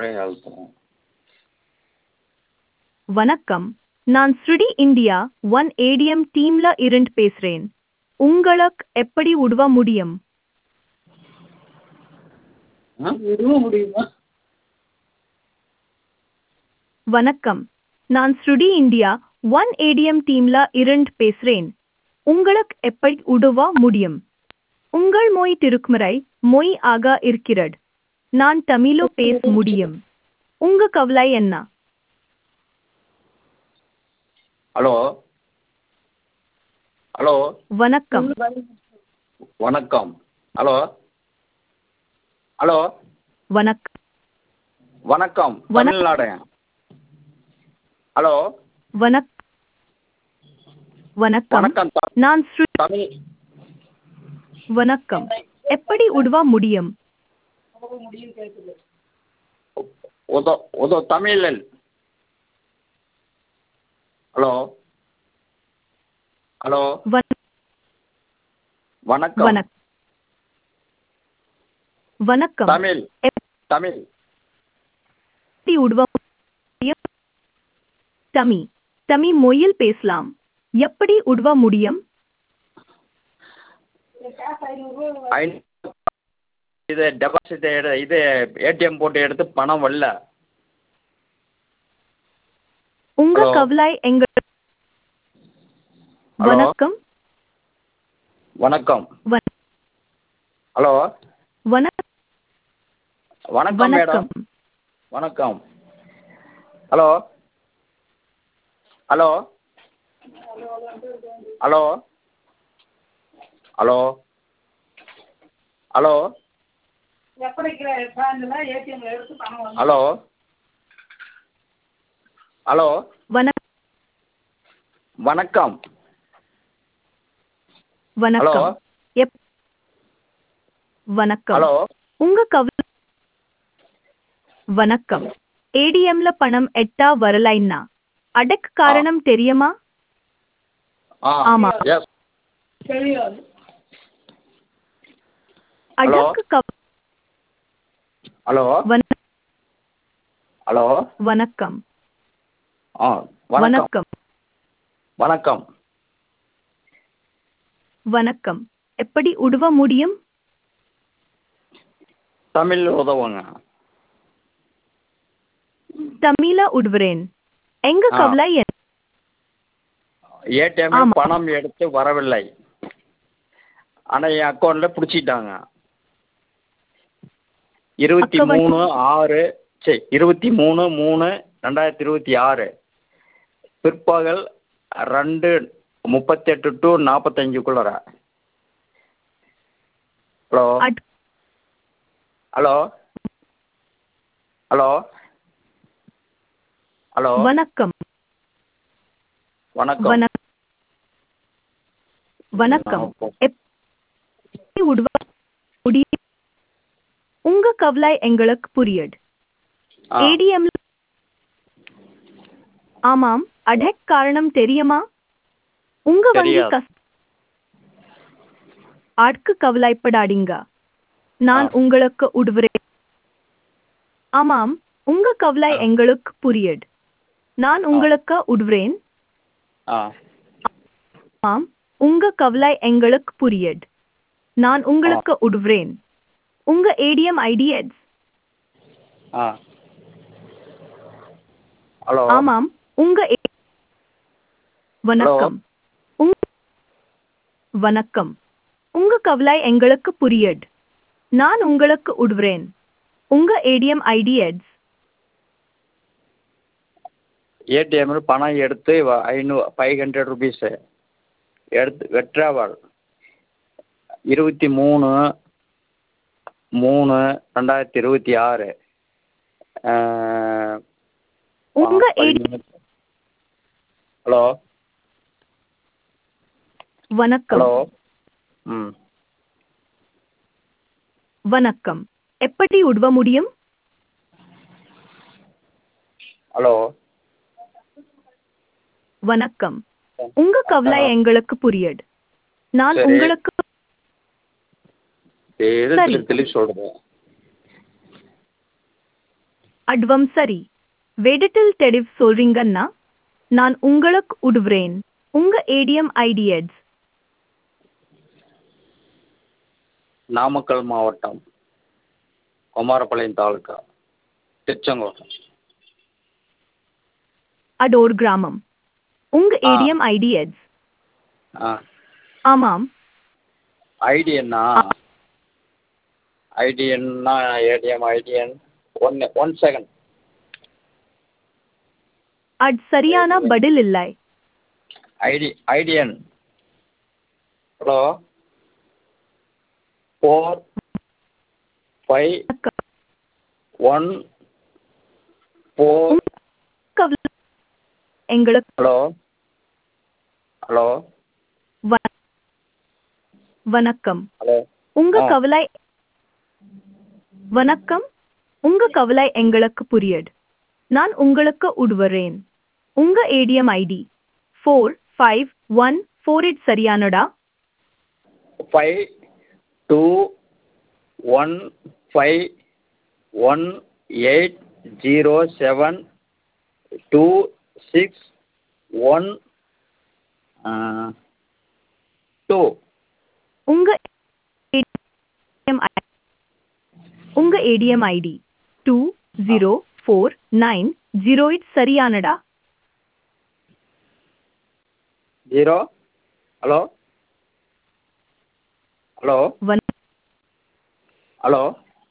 பழைய காலத்தில் வணக்கம் நான் ஸ்ருடி இந்தியா ஒன் ஏடிஎம் டீம்ல இருந்து பேசுறேன் உங்களுக்கு எப்படி உதவ முடியும் ஆ விடுவ முடியுமா வணக்கம் நான் ஸ்ருடி இந்தியா ஒன் ஏடிஎம் டீம்ல இருந்து பேசுறேன் உங்களுக்கு எப்படி உதவ முடியும் உங்கள் மொய் திருக்குமுறை மொய் ஆக இருக்கிறது நான் தமிழோ பேச முடியும் உங்க கவலை என்ன ஹலோ ஹலோ வணக்கம் வணக்கம் ஹலோ ஹலோ வணக்கம் வணக்கம் வணக்- தமிழ்நாடு ஹலோ வணக் வணக்கம் வணக்கம் த- நான் ஸ்ரு தமிழ் வணக்கம் எப்படி உதவ முடியும் உதோ உதோ தமிழில் ஹலோ ஹலோ வண- வணக்கம் வணக் வணக்கம் தமிழ் தமிழ் எப்படி உதவ முடியும் தமி தமி மொழியில் பேசலாம் எப்படி உதவ முடியும் ஐநூறு இது டெபாசிட் எடு இது ஏடிஎம் போட்டு எடுத்து பணம் வரல உங்க Hello. கவலை எங்க Hello. வணக்கம் வணக்கம் வண- ஹலோ வண- வணக்கம் மேடம் வணக்கம் வணக்கம் hello hello hello hello hello hello hello வண- வணக்கம் வணக்கம் எப் வணக்கம் ஹலோ உங்க கவலை வணக்கம் ஏடிஎம்ல பணம் எட்டா வரலைன்னா அடக்கு காரணம் தெரியுமா ஆ ஆமா. எஸ் அடக்கு கவ- ஹலோ வண- ஹலோ வணக்கம் ஆ வணக்கம் வணக்கம் வணக்கம் வணக்கம் எப்படி உதவ முடியும் தமிழ் உதவுங்க தமிழ உடுவுறேன் எங்க ஆ. கவலை என்ன? ஏடிஎம் ஆமா. பணம் எடுத்து வரவில்லை ஆனால் என் அக்கௌண்ட்டில் பிடிச்சிட்டாங்க இருபத்தி அக்கா வட்டி- மூணு ஆறு சரி இருபத்தி மூணு மூணு ரெண்டாயிரத்தி இருபத்தி ஆறு பிற்பகல் ரெண்டு முப்பத்தெட்டு டு நாற்பத்தஞ்சுக்குள்ளர ஹலோ அட்- ஹலோ ஹலோ ஹலோ வணக்கம் வணக்கம் வணக்- வணக்கம் எப்படி உதவ முடியும் உங்க கவலை எங்களுக்கு புரியுது ஆ ஏடிஎம் ஆமாம் அடக் காரணம் தெரியுமா உங்க வங்கி தெரியாது. கஸ் ஆட்கு கவலைப்படாதீங்க நான் ஆ. உங்களுக்கு உதவுறேன் ஆமாம் உங்க கவலை ஆ. எங்களுக்கு புரியுது நான் உங்களுக்கு உதவுறேன் ஆ ஆமாம் உங்க கவலை எங்களுக்கு புரியுது நான் உங்களுக்கு உதவுறேன் உங்க ஏடிஎம் ஐடி எட்ஸ் ஆ ஹலோ ஆமாம் உங்க ஏ- வணக்கம் உங்க- வணக்கம் உங்க கவலை எங்களுக்கு புரியுது நான் உங்களுக்கு உதவுறேன் உங்க ஏடிஎம் ஐடி எட்ஸ் ஏடிஎம்மில் பணம் எடுத்து வ- ஐநூ ஃபைவ் ஹண்ட்ரட் ருபீஸு எடுத்து வெட்ராவல் இருபத்தி மூணு மூணு ரெண்டாயிரத்தி இருபத்தி ஆறு உங்க ஏடி ஹலோ வணக்கம் ஹலோ ம் வணக்கம் எப்படி உதவ முடியும் ஹலோ வணக்கம் உங்க கவலை எங்களுக்கு புரியுது நான் சரி. உங்களுக்கு எது சரி. தெளி தெளிவு சொல்கிறது அட்வம் சரி வெடிட்டில் தெளிவு சொல்றீங்கன்னா நான் உங்களுக்கு உடுவுறேன் உங்க ஏடிஎம் ஐடி எட்ஸ் நாமக்கல் மாவட்டம் குமாரபாளையம் தாலுக்கா திருச்செங்கோடு அடோர் கிராமம் உங்க ஆ. ஏடிஎம் ஐடி எட்ஸ் ஆ ஆமாம் ஐடி என்ன ஐடி என்ன ஏடிஎம் ஐடிஎன் ஒன்று ஒன் செகண்ட் அட் சரியான பதில் இல்லை ஐடி ஐடிஎன் hello four five one four கவலை எங்களுக்கு ஹலோ ஹலோ வ- வணக்கம் ஹலோ உங்க ஆ. கவலை வணக்கம் உங்க கவலை எங்களுக்கு புரியுது நான் உங்களுக்கு உடுவறேன் உங்க ATM ID four five one four eight சரியானடா five two one five one eight zero seven two six one two உங்க ADM ஐ- உங்க ATM ID two zero four nine zero eight சரியானடா ஜீரோ ஹலோ ஹலோ வண- hello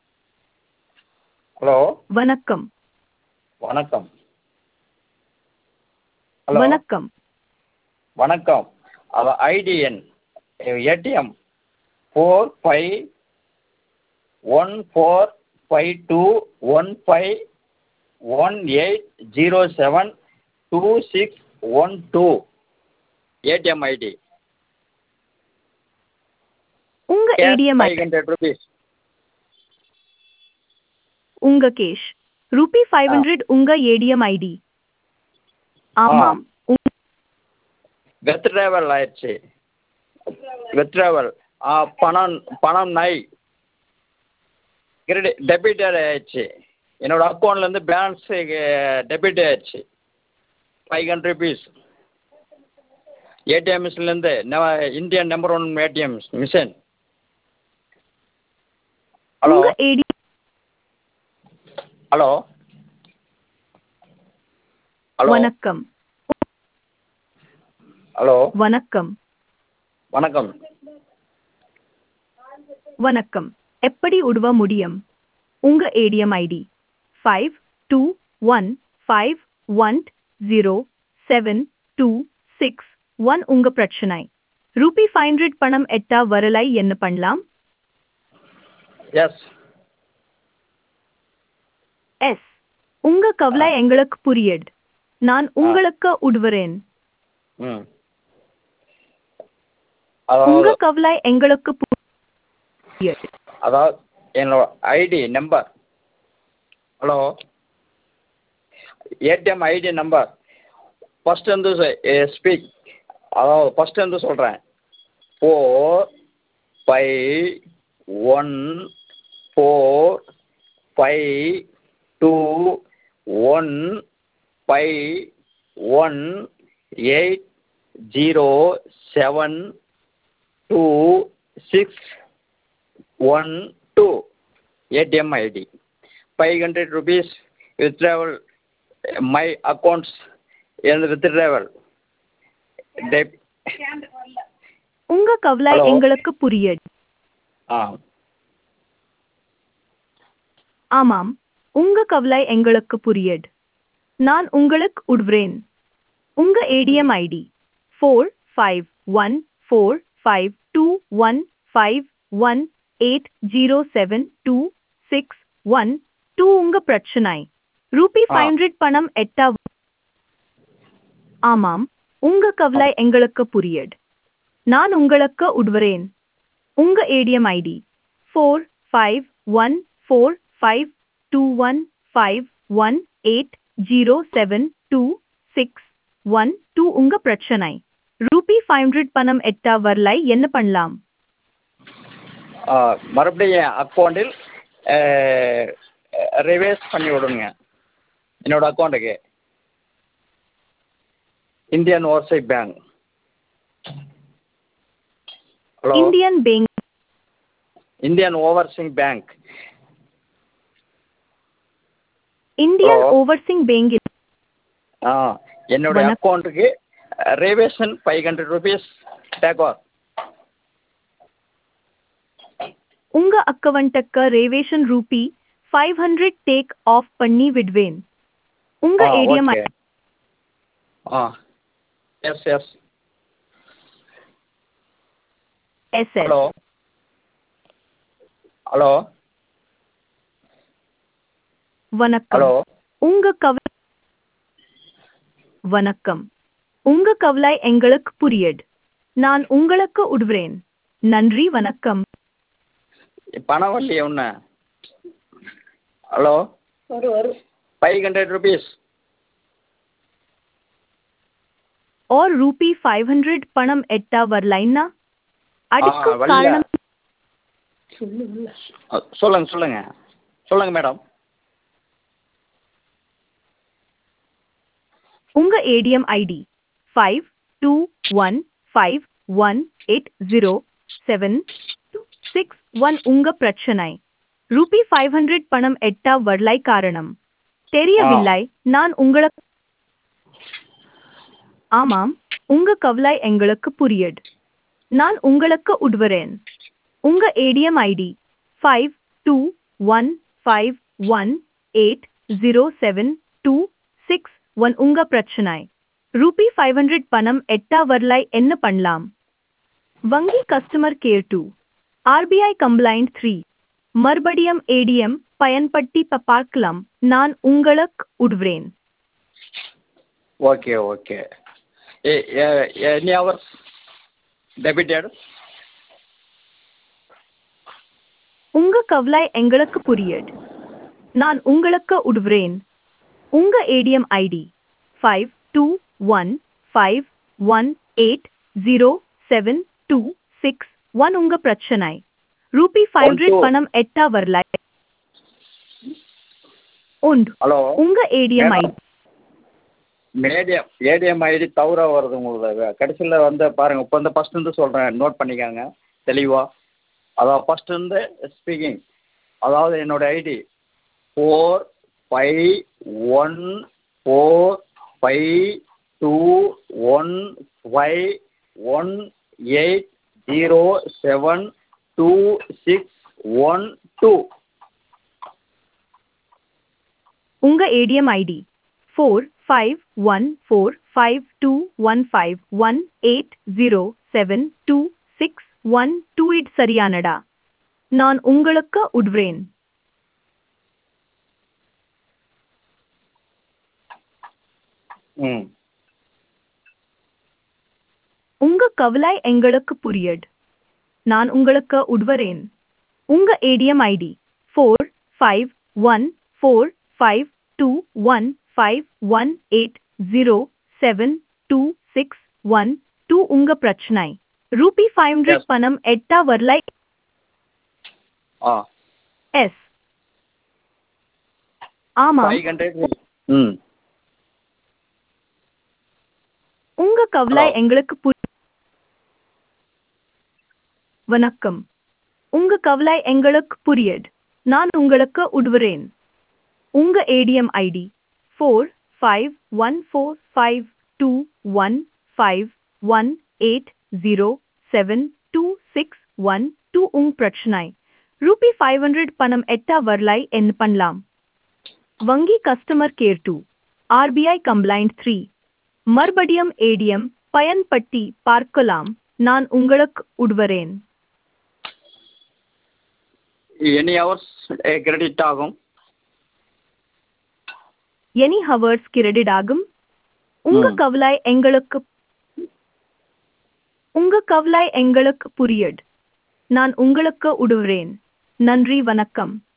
hello வணக்கம் வணக்கம் hello வணக்கம் வணக்கம் அவ ஐடி எண் ATM four five one four five two one five one eight zero seven two six one two ATM ID உங்க ATM five hundred rupees உங்க கேஷ் ரூபி ஃபைவ் ஹண்ட்ரட் உங்க ATM ID ஆமாம் உங்க- வெத் travel ஆயிடுச்சு வெத் travel ஆ பணம் பணம் நை credit debit ஆயிடுச்சு என்னோட அக்கௌண்ட்லேருந்து பேலன்ஸ் டெபிட் ஆயிடுச்சு ஃபைவ் ஹண்ட்ரட் ருபீஸ் ஏடிஎம் மிஷின்லேருந்து Indian number one ATM machine hello உங்க ஏடி ஹலோ ஹலோ வணக்கம் ஹலோ வணக்கம் வணக்கம் வணக்கம் எப்படி உதவ முடியும் உங்க ATM ID five two one five one zero seven two six one உங்க பிரச்சனை ரூபி ஃபைவ் ஹண்ட்ரட் பணம் எட்டா வரலை என்ன பண்ணலாம் எஸ் எஸ் உங்க கவலை எங்களுக்கு புரியுது நான் உங்களுக்கு உடுவறேன் ம் உங்க அதாவது கவலை எங்களுக்கு புரியுது அதாவது என்னோட ID number hello ATM ID number first வந்து ஸ்பீக் அதாவது ஃபஸ்ட் வந்து சொல்கிறேன் four five one four five two one five one eight zero seven two six one two ATM ID five hundred rupees withdrawal my accounts எனது withdrawal டெப் உங்க கவலை Hello? எங்களுக்கு புரியுது ஆ ஆமாம் உங்க கவலை எங்களுக்கு புரியுது நான் உங்களுக்கு உடுவறேன் உங்க ATM ID four five one four five two one five one eight zero seven two six one two உங்க பிரச்சனை ரூபி ஆ. ஃபைவ் ஹண்ட்ரட் பணம் எட்டா ஆமாம் உங்க கவலை எங்களுக்கு புரியுது நான் உங்களுக்கு உடுவறேன் உங்க ATM ID four five one four five two one five one eight zero seven two six one two உங்க பிரச்சனை ரூபி ஃபைவ் ஹண்ட்ரட் பணம் எட்டா வரலை என்ன பண்ணலாம் ஆ, மறுபடியும் என் அக்கௌண்ட்டில் ரிவைஸ் பண்ணி விடுங்க என்னோட அக்கௌண்ட்டுக்கு Indian Overseas Bank hello Indian Bank Indian Overseas Bank Indian Hello. Overseas பேங்கில் ஆ என்னுடைய வணக்கம். அக்கௌண்ட்டுக்கு ரேவேஷன் five hundred rupees take over உங்க அக்கவுண்ட்டுக்கு ரேவேஷன் rupee five hundred take off பண்ணி விடுவேன் உங்க ஆ ஏடிஎம் ஓகே ஆ yes yes yes yes hello hello வணக்கம் ஹலோ உங்க கவலை வணக்கம் உங்க கவலை எங்களுக்கு புரியுது நான் உங்களுக்கு உடுவேன் நன்றி வணக்கம் பணம் வரலையே ஒன்று ஹலோ ஃபைவ் ஹண்ட்ரட் ருபீஸ் और ரூபி ஃபைவ் ஹண்ட்ரட் பணம் எட்டா வரலைன்னா அதுக்கு வரல. காரணம் சொல்லுங்க சொல்லுங்க சொல்லுங்க மேடம் உங்க ATM ID five two one five one eight zero seven six one உங்க பிரச்சனை ரூபி ஃபைவ் ஹண்ட்ரட் பணம் எட்டா வரலை காரணம் தெரியவில்லை நான் உங்களுக்கு ஆமாம் உங்க கவலை எங்களுக்கு புரியுது நான் உங்களுக்கு உட்வரேன் உங்க ATM ID five two one five one eight zero seven two six one உங்க பிரச்சனை ரூபி ஃபைவ் ஹண்ட்ரட் பணம் எட்டா வரலை என்ன பண்ணலாம் வங்கி customer care to RBI complaint three மறுபடியும் ஏடிஎம் பயன்படுத்தி ப- பார்க்கலாம் நான் உங்களுக்கு உட்வரேன் okay okay any hours debited உங்க கவலை எங்களுக்கு புரியுது நான் உங்களுக்கு உட்வரேன் உங்க ATM ID five two one five one eight zero seven two six one உங்க பிரச்சனை ரூபி ஃபைவ் ஹண்ட்ரட் two. பணம் எட்டா வரலை உண்டு ஹலோ உங்க ATM ID ATM ATM ID தவறா வருது உங்களுக்கு கடைசியில் வந்து பாருங்கள் இப்போ வந்து ஃபஸ்ட் இருந்து சொல்கிறேன் நோட் பண்ணிக்கோங்க தெளிவாக அதாவது ஃபஸ்ட் இருந்து ஸ்பீக்கிங் அதாவது என்னோட ID four five one four five two one five one eight zero seven two six one two உங்க ATM ID four five one four five two one five one eight zero seven two six one two eight சரியானடா நான் உங்களுக்கு உட்வரேன் ம் உங்க கவலை எங்களுக்கு புரியுது நான் உங்களுக்கு உட்வரேன் உங்க ATM ID four five one four five two one five one eight zero seven two six one two உங்க பிரச்சனை ரூபி ஃபைவ் ஹண்ட்ரட் Yes. பணம் எட்டா வரலை ஆ எஸ் ஆமா ஃபைவ் ஹண்ட்ரட் ம் உங்க கவலை Hello. எங்களுக்கு புரி வணக்கம் உங்க கவலை எங்களுக்கு புரியுது நான் உங்களுக்கு உட்வரேன் உங்க ATM ID four five one four five two one five one eight zero seven two six one two உங் பிரச்சனை ரூபி ஃபைவ் ஹண்ட்ரட் பணம் எட்டா வரலை என்ன பண்ணலாம் வங்கி customer care to RBI complaint three மறுபடியும் ஏடிஎம் பயன்படுத்தி பார்க்கலாம் நான் உங்களுக்கு உட்வரேன் எனி ஹவர்ஸ் கிரெடிட் ஆகும் எனி ஹவர்ஸ் கிரெடிட் ஆகும் உங்க ம். கவலை எங்களுக்கு உங்க கவலை எங்களுக்கு புரியுது நான் உங்களுக்கு உடுவரேன் நன்றி வணக்கம்